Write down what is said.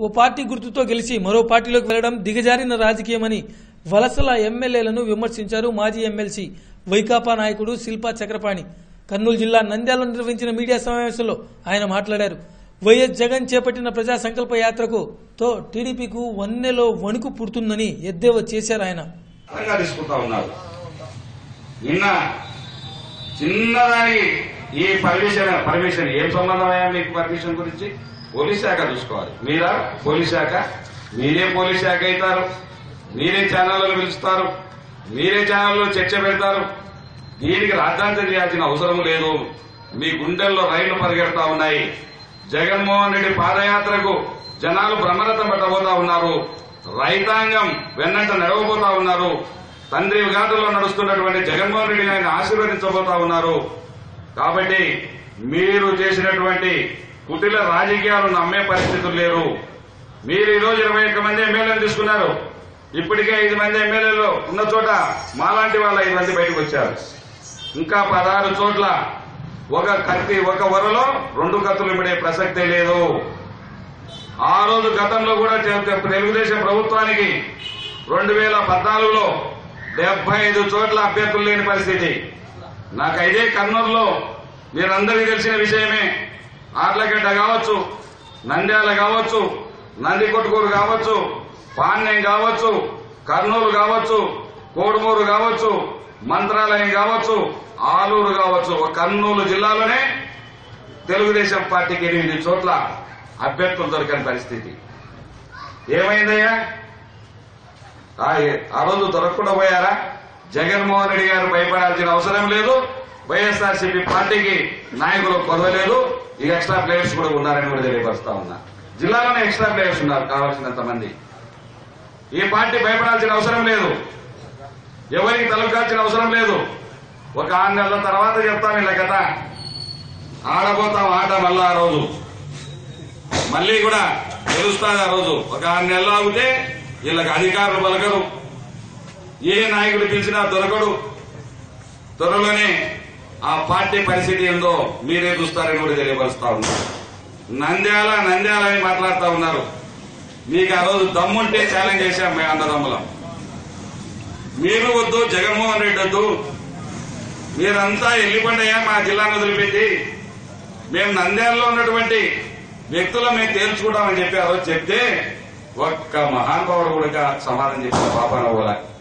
ఓ party గుర్తుతో గెలిచి మరో పార్టీలోకి వెళ్లడం దిగజారిన రాజకీయమని వలసల ఎమ్మెల్యేలను విమర్శించారు మాజీ ఎమ్మెల్సీ వైకాపా నాయకుడు శిల్పా చక్రపాణి కర్నూలు జిల్లా నంద్యాలలో నిర్వహించిన మీడియా సమావేశంలో ఆయన మాట్లాడారు వైఎస్ జగన్ చేపట్టిన ప్రజా సంకల్ప యాత్రకు తో టీడీపీకు వన్నెలో వణుకు పుడుతుందని ఎద్దేవా చేశారు ఆయన బలంగా తీసుకుంటా ఉన్నారు నిన్న చిన్నదాని ఈ పర్మిషన్ పర్మిషన్ ఏం సంబంధమయ్యా మీకు పర్మిషన్ గురించి పోలీస్ శాఖ చూసుకోవాలి మీరా పోలీస్ శాఖ మీరే పోలీస్ శాఖ అవుతారు మీరే ఛానళ్ళు పిలుస్తారు మీరే ఛానల్లో చర్చ పెడతారు దీనికి రాద్ధాంతం చేయాల్సిన అవసరం లేదు మీ గుండెల్లో రైళ్లు పరిగెడతా ఉన్నాయి జగన్మోహన్ రెడ్డి పాదయాత్రకు జనాలు బ్రహ్మరథం పట్టబోతా ఉన్నారు రైతాంగం వెన్నంట నడవబోతా ఉన్నారు తండ్రి విఘాతంలో నడుస్తున్నటువంటి జగన్మోహన్ రెడ్డి ఆయన ఆశీర్వదించబోతా ఉన్నారు కాబట్టి మీరు చేసినటువంటి కుటిల రాజకీయాలు నమ్మే పరిస్థితులు లేరు మీరు ఈ రోజు ఇరవై ఒక్క మంది ఎమ్మెల్యేలు తీసుకున్నారు ఇప్పటికే ఐదు మంది ఎమ్మెల్యేలు ఉన్న చోట మాలాంటి వాళ్ళ ఐదు మంది బయటకు వచ్చారు ఇంకా పదహారు చోట్ల ఒక కత్తి ఒక వరలో రెండు కత్తులు పడే ప్రసక్తే లేదు ఆ రోజు గతంలో కూడా తె- తెలుగుదేశం ప్రభుత్వానికి రెండు వేల పద్నాలుగులో డెబ్బై ఐదు చోట్ల అభ్యర్థులు లేని పరిస్థితి నాకు ఇదే కర్నూలులో మీరందరికీ తెలిసిన విషయమే ఆర్లగడ్డ కావచ్చు నంద్యాల కావచ్చు నందికొట్కూరు కావచ్చు పాణ్యం కావచ్చు కర్నూలు కావచ్చు కోడుమూరు కావచ్చు మంత్రాలయం కావచ్చు ఆలూరు కావచ్చు ఒక కర్నూలు జిల్లాలోనే తెలుగుదేశం పార్టీకి ఎనిమిది చోట్ల అభ్యర్థులు దొరకని పరిస్థితి ఏమైందయ్యా ఆ ఏ- ఆ రోజు దొరకకుండా పోయారా జగన్మోహన్ రెడ్డి గారు భయపడాల్సిన అవసరం లేదు వైఎస్ఆర్సీపీ పార్టీకి నాయకులు కొదవలేదు ఈ ఎక్స్ట్రా ప్లేయర్స్ కూడా ఉన్నారని కూడా తెలియపరుస్తా ఉన్నా జిల్లాలోనే ఎక్స్ట్రా ప్లేయర్స్ ఉన్నారు కావాల్సినంత మంది ఈ పార్టీ భయపడాల్సిన అవసరం లేదు ఎవరికి తలకాల్సిన అవసరం లేదు ఒక ఆరు నెలల తర్వాత చెప్తాం ఇలా కథ ఆడబోతాం ఆట మళ్ళా ఆ రోజు మళ్ళీ కూడా తెలుస్తుంది ఆ రోజు ఒక ఆరు నెలలు ఆగితే వీళ్ళకి అధికారులు పలకరు ఏ నాయకుడు పిలిచినా దొరకడు త్వరలోనే ఆ పార్టీ పరిస్థితి ఏందో మీరే చూస్తారని కూడా తెలియపరుస్తా ఉన్నారు నంద్యాల నంద్యాల అని మాట్లాడుతా ఉన్నారు మీకు ఆ రోజు దమ్ముంటే ఛాలెంజ్ చేశాం మీ అన్నదమ్ములం మీరు వద్దు జగన్మోహన్ రెడ్డి వద్దు మీరంతా వెళ్ళిపోండియా మా జిల్లాను వదిలిపెట్టి మేము నంద్యాలలో ఉన్నటువంటి వ్యక్తుల మేము తేల్చుకుంటామని చెప్పి ఆ రోజు చెప్తే ఒక్క మహానుభావుడు కూడా సమాధానం చెప్పిన పాపాన కూడా